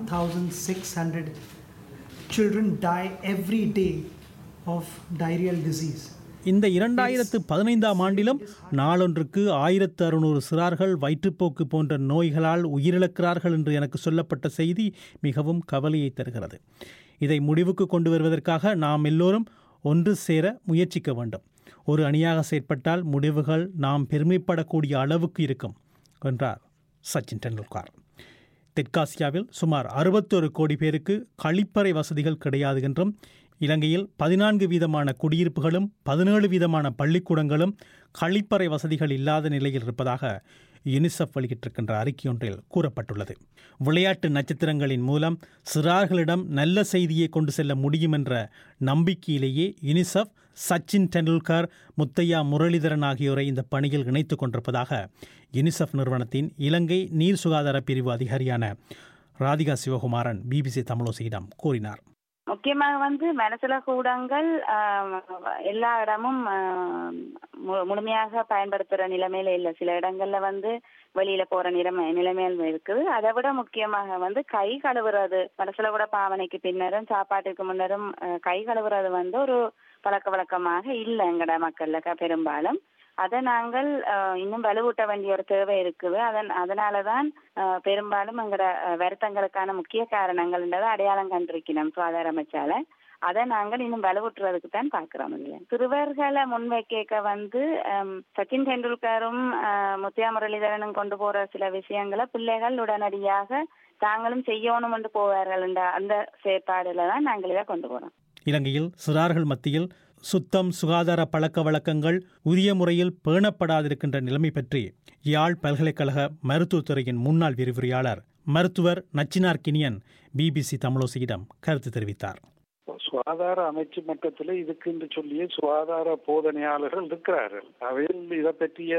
1,600 children die every day of diarrheal disease, இந்த இரண்டாயிரத்து பதினைந்தாம் ஆண்டிலும் நாளொன்றுக்கு ஆயிரத்து அறுநூறு சிறார்கள் வயிற்றுப்போக்கு போன்ற நோய்களால் உயிரிழக்கிறார்கள் என்று எனக்கு சொல்லப்பட்ட செய்தி மிகவும் கவலையை தருகிறது இதை முடிவுக்கு கொண்டு வருவதற்காக நாம் எல்லோரும் ஒன்று சேர முயற்சிக்க வேண்டும் ஒரு அணியாக செயற்பட்டால் முடிவுகள் நாம் பெருமைப்படக்கூடிய அளவுக்கு இருக்கும் என்றார் சச்சின் டெண்டுல்கர் தெற்காசியாவில் சுமார் அறுபத்தொரு கோடி பேருக்கு கழிப்பறை வசதிகள் கிடையாது என்றும் இலங்கையில் பதினான்கு வீதமான குடியிருப்புகளும் பதினேழு வீதமான பள்ளிக்கூடங்களும் கழிப்பறை வசதிகள் இல்லாத நிலையில் இருப்பதாக யுனிசெஃப் வெளியிட்டிருக்கின்ற அறிக்கையொன்றில் கூறப்பட்டுள்ளது விளையாட்டு நட்சத்திரங்களின் மூலம் சிறார்களிடம் நல்ல செய்தியை கொண்டு செல்ல முடியும் என்ற நம்பிக்கையிலேயே யுனிசெஃப் சச்சின் டெண்டுல்கர் முத்தையா முரளிதரன் ஆகியோரை இந்த பணியில் இணைத்துக் கொண்டிருப்பதாக யுனிசெஃப் நிறுவனத்தின் இலங்கை நீர் சுகாதார பிரிவு அதிகாரியான ராதிகா சிவகுமாரன் பிபிசி தமிழோசியிடம் கூறினார் முக்கியமாக வந்து மனசுல கூடங்கள் ஆஹ், எல்லா இடமும் ஆஹ், மு- முழுமையாக பயன்படுத்துற நிலைமையில இல்ல சில இடங்கள்ல வந்து வெளியில போற நிலைமை நிலைமையில் இருக்குது அதை விட முக்கியமாக வந்து கை கழுவுறது மனசுல கூட பாவனைக்கு பின்னரும் சாப்பாட்டுக்கு முன்னரும் ஆஹ், கை கழுவுறது வந்து ஒரு பழக்க வழக்கமாக இல்லை எங்கட மக்கள்ல க- பெரும்பாலும் அதை நாங்கள் ஆஹ், இன்னும் வலுவூட்ட வேண்டிய ஒரு தேவை இருக்குது அதன் அதனாலதான் ஆஹ், பெரும்பாலும் எங்கட ஆஹ், வருத்தங்களுக்கான முக்கிய காரணங்கள்ன்றதை அடையாளம் கண்டிருக்கணும் சுகாதார அமைச்சால அதை நாங்கள் இன்னும் வலுவூட்டுறதுக்கு தான் பார்க்கிறோம் இதுல சிறுவர்களை முன்வைக்க வந்து ஆம், சச்சின் டெண்டுல்கரும் ஆஹ், முத்தியா முரளிதரனும் கொண்டு போற சில விஷயங்களை பிள்ளைகள் உடனடியாக தாங்களும் செய்யணும் என்று போவார்கள் என்ற அந்த செயற்பாடுல தான் நாங்கள் இதை கொண்டு போறோம் இலங்கையில் சிறார்கள் மத்தியில் சுத்தம் சுகாதார பழக்க வழக்கங்கள் உரிய முறையில் பேணப்படாதிருக்கின்ற நிலைமை பற்றி யாழ் பல்கலைக்கழக மருத்துவத்துறையின் முன்னாள் விரிவுரையாளர் மருத்துவர் நச்சினார் கினியன் பிபிசி தமிழோசியிடம் கருத்து தெரிவித்தார் சுகாதார அமைச்சு மட்டத்தில் இதுக்குன்னு சொல்லிய சுகாதார போதனையாளர்கள் இருக்கிறார்கள் அவையில் இதை பற்றிய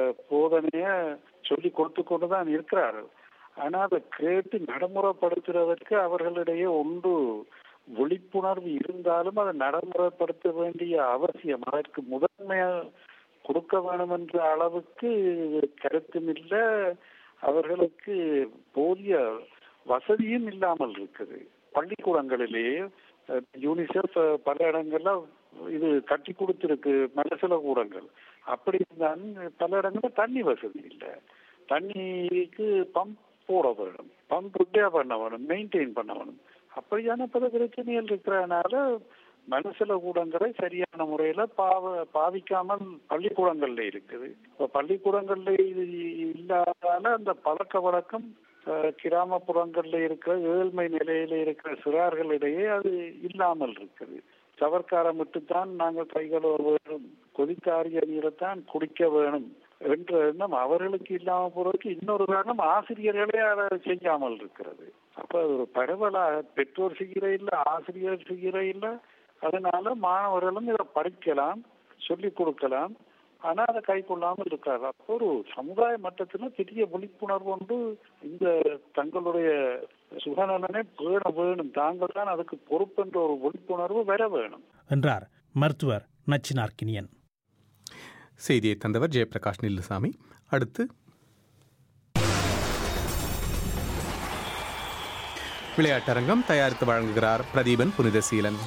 போதனைய சொல்லி கொடுத்து கொண்டுதான் இருக்கிறார்கள் ஆனா அதை கேட்டு நடைமுறைப்படுத்துறதற்கு அவர்களிடையே ஒன்று விழிப்புணர்வு இருந்தாலும் அதை நடைமுறைப்படுத்த வேண்டிய அவசியம் அதற்கு முதன்மையா கொடுக்க வேண்டும் என்ற அளவுக்கு கருத்தும் இல்லை அவர்களுக்கு போதிய வசதியும் இல்லாமல் இருக்குது பள்ளிக்கூடங்களிலேயே அஹ், யூனிசெஃப் அஹ், பல இடங்கள்ல இது கட்டி கொடுத்திருக்கு மலசில கூடங்கள் அப்படி இருந்தாலும் பல இடங்கள்ல தண்ணி வசதி இல்லை தண்ணிக்கு பம்ப் போட வேணும் பம்ப் ரிப்பேர் பண்ண வேணும் மெயின்டைன் பண்ண வேணும் அப்படியான பல பிரச்சனைகள் இருக்கிறதுனால மனசுல கூடங்களை சரியான முறையில பாவ பாவிக்காமல் பள்ளிக்கூடங்கள்ல இருக்குது இப்ப பள்ளிக்கூடங்கள்ல இது இல்லாதால அந்த பழக்க வழக்கம் அஹ், கிராமப்புறங்கள்ல இருக்கிற ஏழ்மை நிலையில இருக்கிற சிறார்களிடையே அது இல்லாமல் இருக்குது சவர்க்காரம் விட்டுத்தான் நாங்கள் கைகள் வேணும் கொதிக்காரிய நீரைத்தான் குடிக்க வேணும் என்ற எண்ணம் அவர்களுக்கு இல்லாம போறதுக்கு இன்னொரு காரணம் ஆசிரியர்களே அதை செய்யாமல் இருக்கிறது அப்ப அது ஒரு பரவலாக பெற்றோர் செய்கிற இல்ல ஆசிரியர் செய்கிற இல்ல அதனால மாணவர்களும் இதை படிக்கலாம் சொல்லிக் கொடுக்கலாம் ஆனா அதை கை கொள்ளாமல் இருக்காது அப்போ ஒரு சமுதாய மட்டத்துல பெரிய விழிப்புணர்வு ஒன்று இந்த தங்களுடைய சுகநலனை பேண வேணும் தாங்கள் தான் அதுக்கு பொறுப்பென்ற ஒரு விழிப்புணர்வு வர வேணும் என்றார் மருத்துவர் நச்சினார்க்கினியன் செய்தியை தந்தவர் ஜெயபிரகாஷ் நில்லுசாமி அடுத்து விளையாட்டரங்கம் தயாரித்து வழங்குகிறார் பிரதீபன் புனிதசீலன்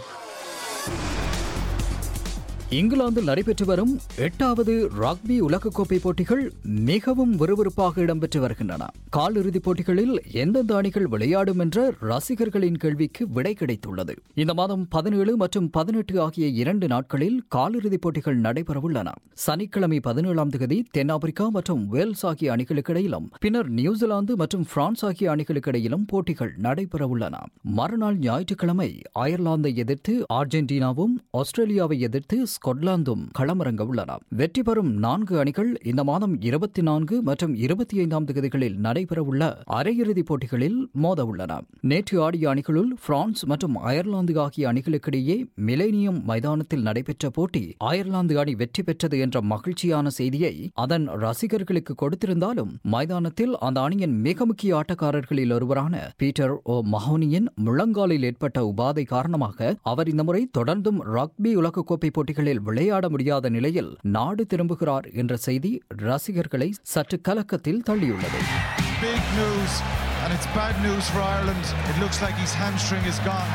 இங்கிலாந்தில் நடைபெற்று வரும் எட்டாவது ரக்பி உலகக்கோப்பை போட்டிகள் மிகவும் விறுவிறுப்பாக இடம்பெற்று வருகின்றன காலிறுதிப் போட்டிகளில் எந்தெந்த அணிகள் விளையாடும் என்ற ரசிகர்களின் கேள்விக்கு விடை கிடைத்துள்ளது இந்த மாதம் பதினேழு மற்றும் பதினெட்டு ஆகிய இரண்டு நாட்களில் காலிறுதிப் போட்டிகள் நடைபெறவுள்ளன சனிக்கிழமை பதினேழாம் தேதி தென்னாப்பிரிக்கா மற்றும் வேல்ஸ் ஆகிய அணிகளுக்கிடையிலும் பின்னர் நியூசிலாந்து மற்றும் பிரான்ஸ் ஆகிய அணிகளுக்கிடையிலும் போட்டிகள் நடைபெறவுள்ளன மறுநாள் ஞாயிற்றுக்கிழமை அயர்லாந்தை எதிர்த்து அர்ஜென்டினாவும் ஆஸ்திரேலியாவை எதிர்த்து ஸ்கொட்லாந்தும் களமிறங்க உள்ளன வெற்றி பெறும் நான்கு அணிகள் இந்த மாதம் இருபத்தி நான்கு மற்றும் இருபத்தி ஐந்தாம் தேதிகளில் நடைபெறவுள்ள அரையிறுதிப் போட்டிகளில் மோத உள்ளன நேற்று ஆடிய அணிகளுள் பிரான்ஸ் மற்றும் அயர்லாந்து ஆகிய அணிகளுக்கிடையே மிலேனியம் மைதானத்தில் நடைபெற்ற போட்டி அயர்லாந்து அணி வெற்றி பெற்றது என்ற மகிழ்ச்சியான செய்தியை அதன் ரசிகர்களுக்கு கொடுத்திருந்தாலும் மைதானத்தில் அந்த அணியின் மிக முக்கிய ஆட்டக்காரர்களில் ஒருவரான பீட்டர் ஓ மஹோனியின் முழங்காலில் ஏற்பட்ட உபாதை காரணமாக அவர் இந்த முறை தொடர்ந்தும் ரக்பி உலகக்கோப்பை போட்டிகளில் விளையாட முடியாத நிலையில் நாடு திரும்புகிறார் என்ற செய்தி ரசிகர்களை சற்று கலக்கத்தில் தள்ளியுள்ளது Big news, and it's bad news for Ireland. It looks like his hamstring is gone.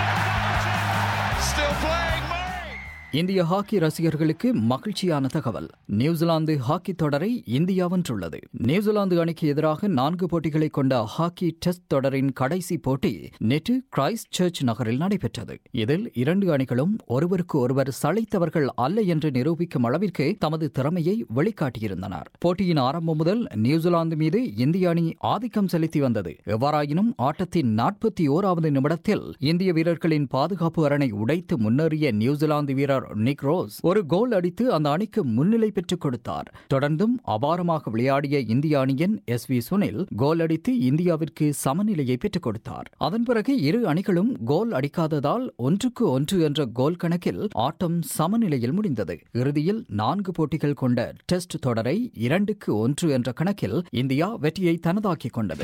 Still playing. இந்திய ஹாக்கி ரசிகர்களுக்கு மகிழ்ச்சியான தகவல் நியூசிலாந்து ஹாக்கி தொடரை இந்தியா வென்றுள்ளது நியூசிலாந்து அணிக்கு எதிராக நான்கு போட்டிகளை கொண்ட ஹாக்கி டெஸ்ட் தொடரின் கடைசி போட்டி நேற்று கிரைஸ்ட் சர்ச் நகரில் நடைபெற்றது இதில் இரண்டு அணிகளும் ஒருவருக்கு ஒருவர் சளைத்தவர்கள் அல்ல என்று நிரூபிக்கும் அளவிற்கு தமது திறமையை வெளிக்காட்டியிருந்தனர் போட்டியின் ஆரம்பம் முதல் நியூசிலாந்து மீது இந்திய அணி ஆதிக்கம் செலுத்தி வந்தது எவ்வாறாயினும் ஆட்டத்தின் நாற்பத்தி ஓராவது நிமிடத்தில் இந்திய வீரர்களின் பாதுகாப்பு அரணை உடைத்து முன்னேறிய நியூசிலாந்து வீரர் நிக் ரோஸ் ஒரு கோல் அடித்து அந்த அணிக்கு முன்னிலை பெற்றுக் கொடுத்தார் தொடர்ந்தும் அபாரமாக விளையாடிய இந்திய அணியின் எஸ் வி சுனில் கோல் அடித்து இந்தியாவிற்கு சமநிலையை பெற்றுக் கொடுத்தார் அதன் பிறகு இரு அணிகளும் கோல் அடிக்காததால் ஒன்றுக்கு ஒன்று என்ற கோல் கணக்கில் ஆட்டம் சமநிலையில் முடிந்தது இறுதியில் நான்கு போட்டிகள் கொண்ட டெஸ்ட் தொடரை இரண்டுக்கு ஒன்று என்ற கணக்கில் இந்தியா வெற்றியை தனதாக்கிக் கொண்டது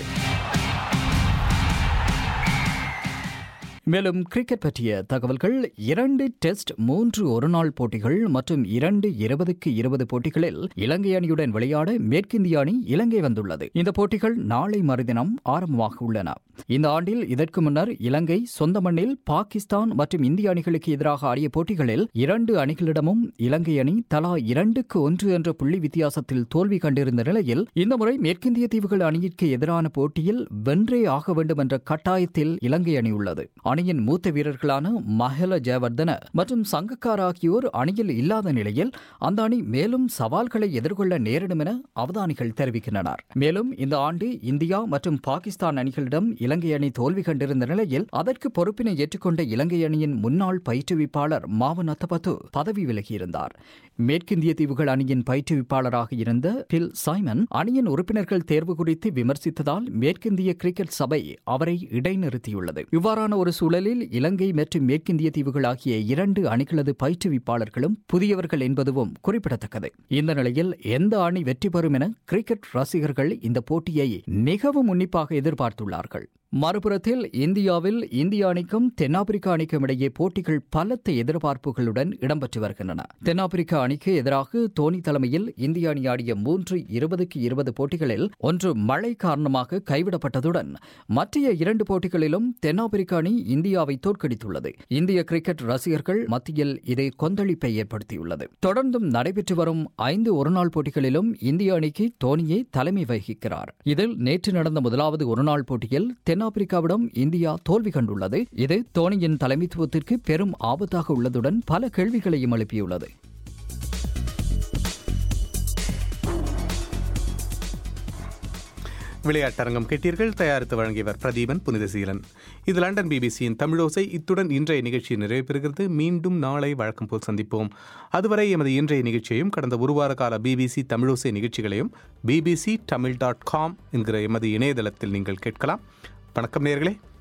மேலும் கிரிக்கெட் பற்றிய தகவல்கள் இரண்டு டெஸ்ட் மூன்று ஒருநாள் போட்டிகள் மற்றும் இரண்டு இருபதுக்கு இருபது போட்டிகளில் இலங்கை அணியுடன் விளையாட மேற்கிந்திய அணி இலங்கை வந்துள்ளது இந்த போட்டிகள் நாளை மறுதினம் ஆரம்பமாக உள்ளன இந்த ஆண்டில் இதற்கு முன்னர் இலங்கை சொந்த மண்ணில் பாகிஸ்தான் மற்றும் இந்திய அணிகளுக்கு எதிராக ஆடிய போட்டிகளில் இரண்டு அணிகளிடமும் இலங்கை அணி தலா இரண்டுக்கு ஒன்று என்ற புள்ளி வித்தியாசத்தில் தோல்வி கண்டிருந்த நிலையில் இந்த முறை மேற்கிந்திய தீவுகள் அணியிற்கு எதிரான போட்டியில் வென்றே ஆக வேண்டும் என்ற கட்டாயத்தில் இலங்கை அணி உள்ளது அணியின் மூத்த வீரர்களான மஹல ஜெயவர்தன மற்றும் சங்கக்கார் ஆகியோர் அணியில் இல்லாத நிலையில் அந்த அணி மேலும் சவால்களை எதிர்கொள்ள நேரிடும் என அவதானிகள் தெரிவிக்கின்றனர் மேலும் இந்த ஆண்டு இந்தியா மற்றும் பாகிஸ்தான் அணிகளிடம் இலங்கை அணி தோல்வி கண்டிருந்த நிலையில் அதற்கு பொறுப்பினை ஏற்றுக்கொண்ட இலங்கை அணியின் முன்னாள் பயிற்றுவிப்பாளர் மாவன் அத்தபத்து பதவி விலகியிருந்தார் மேற்கிந்திய தீவுகள் அணியின் பயிற்றுவிப்பாளராக இருந்த பில் சைமன் அணியின் உறுப்பினர்கள் தேர்வு குறித்து விமர்சித்ததால் மேற்கிந்திய கிரிக்கெட் சபை அவரை இடைநிறுத்தியுள்ளது இவ்வாறான ஒரு சூழலில் இலங்கை மற்றும் மேற்கிந்திய தீவுகள் ஆகிய இரண்டு அணிகளது பயிற்றுவிப்பாளர்களும் புதியவர்கள் என்பதுவும் குறிப்பிடத்தக்கது இந்த நிலையில் எந்த அணி வெற்றி பெறும் என கிரிக்கெட் ரசிகர்கள் இந்த போட்டியை மிகவும் உன்னிப்பாக எதிர்பார்த்துள்ளார்கள் மறுபுறத்தில் இந்தியாவில் இந்திய அணிக்கும் தென்னாப்பிரிக்கா அணிக்கும் இடையே போட்டிகள் பலத்த எதிர்பார்ப்புகளுடன் இடம்பெற்று வருகின்றன தென்னாப்பிரிக்கா அணிக்கு எதிராக தோனி தலைமையில் இந்திய அணி ஆடிய மூன்று இருபதுக்கு இருபது போட்டிகளில் ஒன்று மழை காரணமாக கைவிடப்பட்டதுடன் மற்றைய இரண்டு போட்டிகளிலும் தென்னாப்பிரிக்கா அணி இந்தியாவை தோற்கடித்துள்ளது இந்திய கிரிக்கெட் ரசிகர்கள் மத்தியில் இது கொந்தளிப்பை ஏற்படுத்தியுள்ளது தொடர்ந்தும் நடைபெற்று வரும் ஐந்து ஒருநாள் போட்டிகளிலும் இந்திய அணிக்கு தோனியே தலைமை வகிக்கிறார் இதில் நேற்று நடந்த முதலாவது ஒருநாள் போட்டியில் தென்னாப்பிரிக்காவிடம் இந்தியா தோல்வி கண்டுள்ளது இது தோனியின் தலைமைத்துவத்திற்கு பெரும் ஆபத்தாக உள்ளதுடன் பல கேள்விகளையும் எழுப்பியுள்ளது விளையாட்டரங்கம் கேட்டீர்கள் தயாரித்து வழங்கியவர் பிரதீபன் புனிதசீலன் இது லண்டன் பிபிசியின் தமிழோசை இத்துடன் இன்றைய நிகழ்ச்சி நிறைவு பெறுகிறது மீண்டும் நாளை வழக்கம் போல் சந்திப்போம் அதுவரை எமது இன்றைய நிகழ்ச்சியையும் கடந்த ஒரு வார கால பிபிசி தமிழோசை நிகழ்ச்சிகளையும் பிபிசி தமிழ் டாட் காம் என்கிற எமது இணையதளத்தில் நீங்கள் கேட்கலாம் வணக்கம் நேர்களே